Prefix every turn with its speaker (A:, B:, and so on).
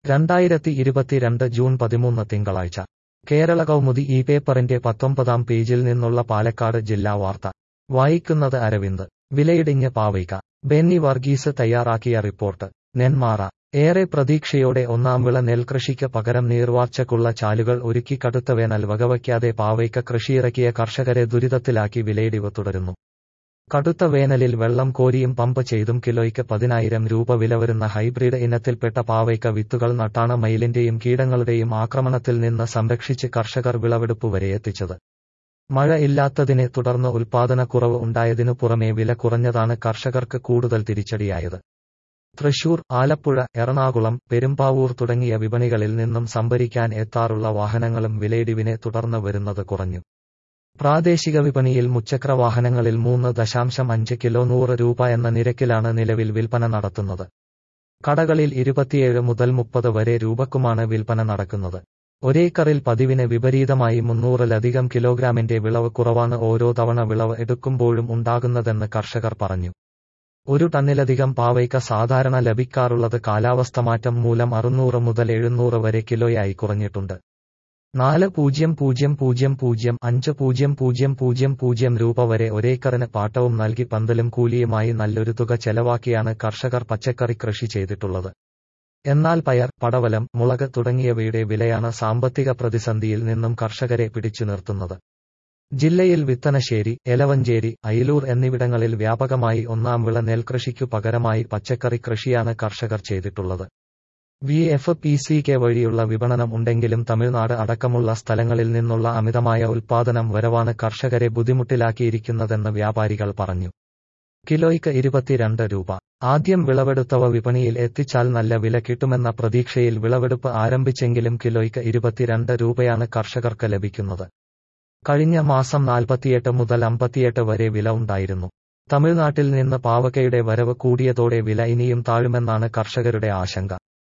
A: രണ്ടായിരത്തി ഇരുപത്തിരണ്ട് ജൂൺ പതിമൂന്ന് തിങ്കളാഴ്ച കേരള കൗമുദി ഈ പേപ്പറിന്റെ പത്തൊമ്പതാം പേജിൽ നിന്നുള്ള പാലക്കാട് ജില്ലാ വാർത്ത വായിക്കുന്നത് അരവിന്ദ് വിലയിടിഞ്ഞ് പാവയ്ക്ക ബെന്നി വർഗീസ് തയ്യാറാക്കിയ റിപ്പോർട്ട് നെന്മാറ ഏറെ പ്രതീക്ഷയോടെ ഒന്നാം വിള നെൽകൃഷിക്ക് പകരം നീർവാർച്ചക്കുള്ള ചാലുകൾ ഒരുക്കി കടുത്ത വേനൽ വകവയ്ക്കാതെ പാവയ്ക്ക കൃഷിയിറക്കിയ കർഷകരെ ദുരിതത്തിലാക്കി വിലയിടിവ് തുടരുന്നു കടുത്ത വേനലിൽ വെള്ളം കോരിയും പമ്പ് ചെയ്തും കിലോയ്ക്ക് പതിനായിരം രൂപ വില വരുന്ന ഹൈബ്രിഡ് ഇനത്തിൽപ്പെട്ട പാവയ്ക്ക വിത്തുകൾ നട്ടാണ് മയിലിന്റെയും കീടങ്ങളുടെയും ആക്രമണത്തിൽ നിന്ന് സംരക്ഷിച്ച് കർഷകർ വിളവെടുപ്പ് വരെ എത്തിച്ചത് മഴ ഇല്ലാത്തതിനെ തുടർന്ന് ഉൽപാദനക്കുറവ് ഉണ്ടായതിനു പുറമെ വില കുറഞ്ഞതാണ് കർഷകർക്ക് കൂടുതൽ തിരിച്ചടിയായത് തൃശൂർ ആലപ്പുഴ എറണാകുളം പെരുമ്പാവൂർ തുടങ്ങിയ വിപണികളിൽ നിന്നും സംഭരിക്കാൻ എത്താറുള്ള വാഹനങ്ങളും വിലയിടിവിനെ തുടർന്ന് വരുന്നത് കുറഞ്ഞു പ്രാദേശിക വിപണിയിൽ മുച്ചക്ര വാഹനങ്ങളിൽ മൂന്ന് ദശാംശം അഞ്ച് കിലോ നൂറ് രൂപ എന്ന നിരക്കിലാണ് നിലവിൽ വിൽപ്പന നടത്തുന്നത് കടകളിൽ ഇരുപത്തിയേഴ് മുതൽ മുപ്പത് വരെ രൂപക്കുമാണ് വിൽപ്പന നടക്കുന്നത് ഒരേക്കറിൽ പതിവിന് വിപരീതമായി മുന്നൂറിലധികം കിലോഗ്രാമിന്റെ വിളവ് കുറവാണ് ഓരോ തവണ വിളവ് എടുക്കുമ്പോഴും ഉണ്ടാകുന്നതെന്ന് കർഷകർ പറഞ്ഞു ഒരു ടണ്ണിലധികം പാവയ്ക്ക സാധാരണ ലഭിക്കാറുള്ളത് കാലാവസ്ഥ മാറ്റം മൂലം അറുന്നൂറ് മുതൽ എഴുന്നൂറ് വരെ കിലോയായി കുറഞ്ഞിട്ടുണ്ട് നാല് പൂജ്യം പൂജ്യം പൂജ്യം പൂജ്യം അഞ്ച് പൂജ്യം പൂജ്യം പൂജ്യം പൂജ്യം രൂപ വരെ ഒരേക്കറിന് പാട്ടവും നൽകി പന്തലും കൂലിയുമായി നല്ലൊരു തുക ചെലവാക്കിയാണ് കർഷകർ പച്ചക്കറി കൃഷി ചെയ്തിട്ടുള്ളത് എന്നാൽ പയർ പടവലം മുളക് തുടങ്ങിയവയുടെ വിലയാണ് സാമ്പത്തിക പ്രതിസന്ധിയിൽ നിന്നും കർഷകരെ പിടിച്ചു നിർത്തുന്നത് ജില്ലയിൽ വിത്തനശ്ശേരി എലവഞ്ചേരി അയിലൂർ എന്നിവിടങ്ങളിൽ വ്യാപകമായി ഒന്നാം വിള നെൽകൃഷിക്കു പകരമായി പച്ചക്കറി കൃഷിയാണ് കർഷകർ ചെയ്തിട്ടുള്ളത് V F P C K വഴിയുള്ള വിപണനം ഉണ്ടെങ്കിലും തമിഴ്നാട് അടക്കമുള്ള സ്ഥലങ്ങളിൽ നിന്നുള്ള അമിതമായ ഉൽപാദനം വരവാണ് കർഷകരെ ബുദ്ധിമുട്ടിലാക്കിയിരിക്കുന്നതെന്ന് വ്യാപാരികൾ പറഞ്ഞു കിലോയ്ക്ക് ഇരുപത്തിരണ്ട് രൂപ ആദ്യം വിളവെടുത്തവ വിപണിയിൽ എത്തിച്ചാൽ നല്ല വില കിട്ടുമെന്ന പ്രതീക്ഷയിൽ വിളവെടുപ്പ് ആരംഭിച്ചെങ്കിലും കിലോയ്ക്ക് ഇരുപത്തിരണ്ട് രൂപയാണ് കർഷകർക്ക് ലഭിക്കുന്നത് കഴിഞ്ഞ മാസം നാൽപ്പത്തിയെട്ട് മുതൽ അമ്പത്തിയെട്ട് വരെ വില ഉണ്ടായിരുന്നു തമിഴ്നാട്ടിൽ നിന്ന് പാവക്കയുടെ വരവ് കൂടിയതോടെ വില ഇനിയും താഴുമെന്നാണ് കർഷകരുടെ ആശങ്ക